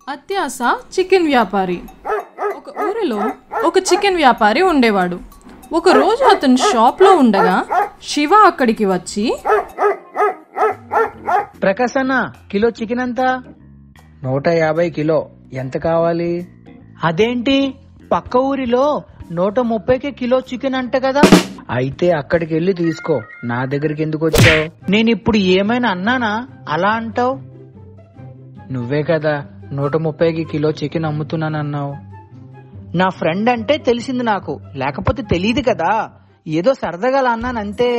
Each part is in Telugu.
అత్యాస చికెన్ వ్యాపారి ఒక ఊరిలో ఒక చికెన్ వ్యాపారి ఉండేవాడు ఒక రోజు అతను షాప్లో ఉండగా శివ అక్కడికి వచ్చి ప్రకాశన్న కిలో చికెన్ ఎంత నూట యాభై కిలో ఎంత కావాలి అదేంటి పక్క ఊరిలో నూట ముప్పైకి కిలో చికెన్ అంట కదా అయితే అక్కడికి వెళ్ళి తీసుకో నా దగ్గరికి ఎందుకు వచ్చావు నేను ఇప్పుడు ఏమైనా అన్నానా అలా అంటావు నువ్వే కదా నూట ముప్పైకి కిలో చికెన్ అమ్ముతున్నానన్నావు నా ఫ్రెండ్ అంటే తెలిసింది నాకు లేకపోతే తెలియదు కదా ఏదో సరదాగా అలా అన్నాను అంతే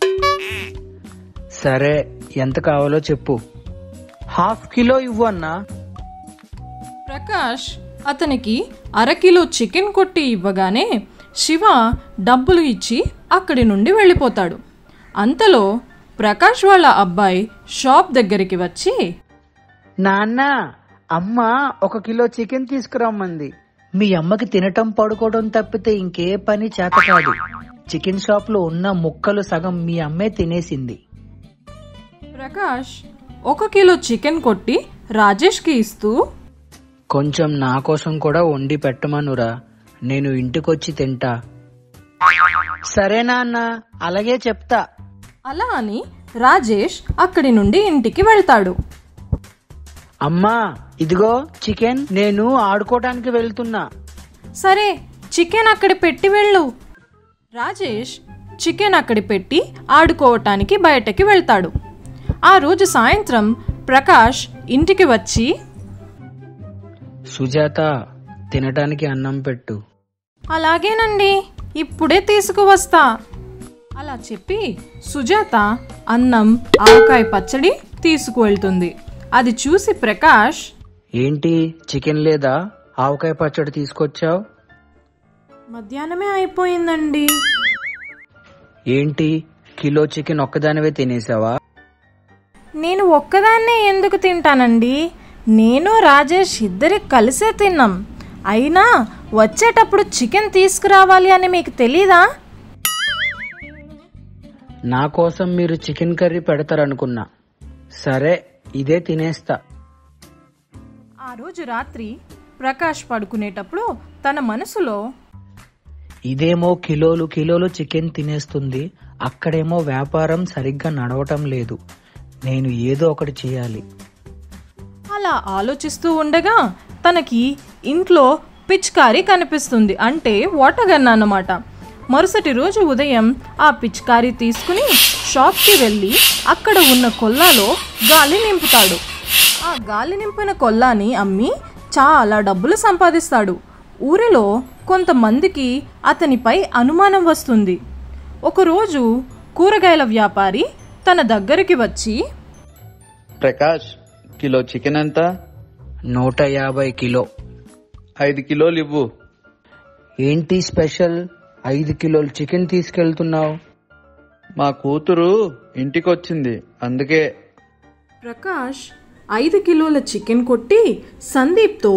సరే ఎంత కావాలో చెప్పు హాఫ్ కిలో ఇవ్వు అన్నా ప్రకాష్ అతనికి అరకిలో చికెన్ కొట్టి ఇవ్వగానే శివ డబ్బులు ఇచ్చి అక్కడి నుండి వెళ్ళిపోతాడు అంతలో ప్రకాష్ వాళ్ళ అబ్బాయి షాప్ దగ్గరికి వచ్చి నాన్న అమ్మ ఒక కిలో చికెన్ తీసుకురమ్మంది మీ అమ్మకి తినటం పడుకోవడం తప్పితే ఇంకే పని చేత కాదు చికెన్ షాప్ లో ఉన్న ముక్కలు సగం మీ అమ్మే తినేసింది ప్రకాష్ ఒక కిలో చికెన్ కొట్టి రాజేష్కి ఇస్తూ కొంచెం నా కోసం కూడా వండి పెట్టమనురా నేను ఇంటికొచ్చి తింటా సరేనా అన్న అలాగే చెప్తా అలా అని రాజేష్ అక్కడి నుండి ఇంటికి వెళ్తాడు అమ్మా ఇదిగో చికెన్ నేను ఆడుకోవడానికి వెళ్తున్నా సరే చికెన్ అక్కడ పెట్టి వెళ్ళు రాజేష్ చికెన్ అక్కడ పెట్టి ఆడుకోవటానికి బయటకి వెళ్తాడు ఆ రోజు సాయంత్రం ప్రకాష్ ఇంటికి వచ్చి సుజాత తినటానికి అన్నం పెట్టు అలాగేనండి ఇప్పుడే తీసుకువస్తా అలా చెప్పి సుజాత అన్నం ఆవకాయ పచ్చడి తీసుకువెళ్తుంది అది చూసి ప్రకాష్ ఏంటి చికెన్ లేదా ఆవకాయ పచ్చడి తీసుకొచ్చావు మధ్యాహ్నమే అయిపోయిందండి ఏంటి కిలో చికెన్ ఒక్కదానివే తినేసావా నేను ఒక్కదాన్నే ఎందుకు తింటానండి నేను రాజేష్ ఇద్దరి కలిసే తిన్నాం అయినా వచ్చేటప్పుడు చికెన్ తీసుకురావాలి అని మీకు తెలీదా నా కోసం మీరు చికెన్ కర్రీ పెడతారనుకున్నా సరే ఇదే తినేస్తా ఆ రోజు రాత్రి ప్రకాష్ పడుకునేటప్పుడు తన మనసులో ఇదేమో కిలోలు కిలోలు చికెన్ తినేస్తుంది అక్కడేమో వ్యాపారం సరిగ్గా నడవటం లేదు నేను ఏదో ఒకటి చేయాలి అలా ఆలోచిస్తూ ఉండగా తనకి ఇంట్లో పిచ్కారీ కనిపిస్తుంది అంటే వాటగన్ అన్నమాట మరుసటి రోజు ఉదయం ఆ పిచ్కారీ తీసుకుని షాప్కి వెళ్ళి అక్కడ ఉన్న కొల్లాలో గాలి నింపుతాడు ఆ గాలి నింపిన కొల్లాని అమ్మి చాలా డబ్బులు సంపాదిస్తాడు ఊరిలో కొంతమందికి అతనిపై అనుమానం వస్తుంది ఒకరోజు కూరగాయల వ్యాపారి తన దగ్గరికి వచ్చి ప్రకాష్ కిలో చికెన్ ఎంత నూట యాభై కిలో ఐదు కిలోలు ఇవ్వు ఏంటి స్పెషల్ ఐదు కిలోలు చికెన్ తీసుకెళ్తున్నావు మా కూతురు ఇంటికొచ్చింది అందుకే ప్రకాష్ ఐదు కిలోల చికెన్ కొట్టి సందీప్తో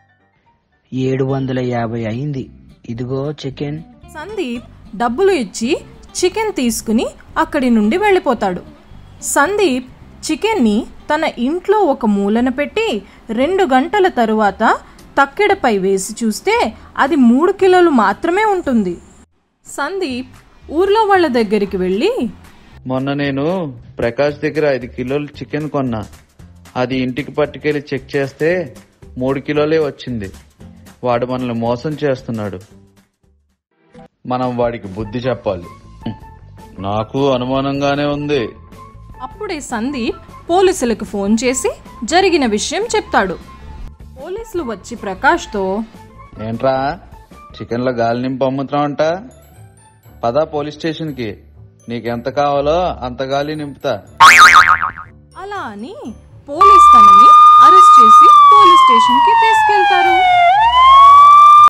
ఏడు వందల యాభై అయింది ఇదిగో చికెన్ సందీప్ డబ్బులు ఇచ్చి చికెన్ తీసుకుని అక్కడి నుండి వెళ్ళిపోతాడు సందీప్ చికెన్ని తన ఇంట్లో ఒక మూలన పెట్టి రెండు గంటల తరువాత తక్కెడపై వేసి చూస్తే అది మూడు కిలోలు మాత్రమే ఉంటుంది సందీప్ ఊర్లో వాళ్ళ దగ్గరికి వెళ్ళి మొన్న నేను ప్రకాష్ దగ్గర ఐదు కిలోలు చికెన్ కొన్నా అది ఇంటికి పట్టుకెళ్ళి చెక్ చేస్తే మూడు కిలోలే వచ్చింది వాడు మనల్ని మోసం చేస్తున్నాడు మనం వాడికి బుద్ధి చెప్పాలి నాకు అనుమానంగానే ఉంది అప్పుడే సందీప్ పోలీసులకు ఫోన్ చేసి జరిగిన విషయం చెప్తాడు పోలీసులు వచ్చి ప్రకాష్తో ఏంట్రా చికెన్లో గాలి నింపు అమ్ముతున్నావంట పదా పోలీస్ స్టేషన్కి నీకెంత కావాలో అంత గాలి నింపుతా అలా అని పోలీస్ తనని అరెస్ట్ చేసి పోలీస్ స్టేషన్కి తీసుకు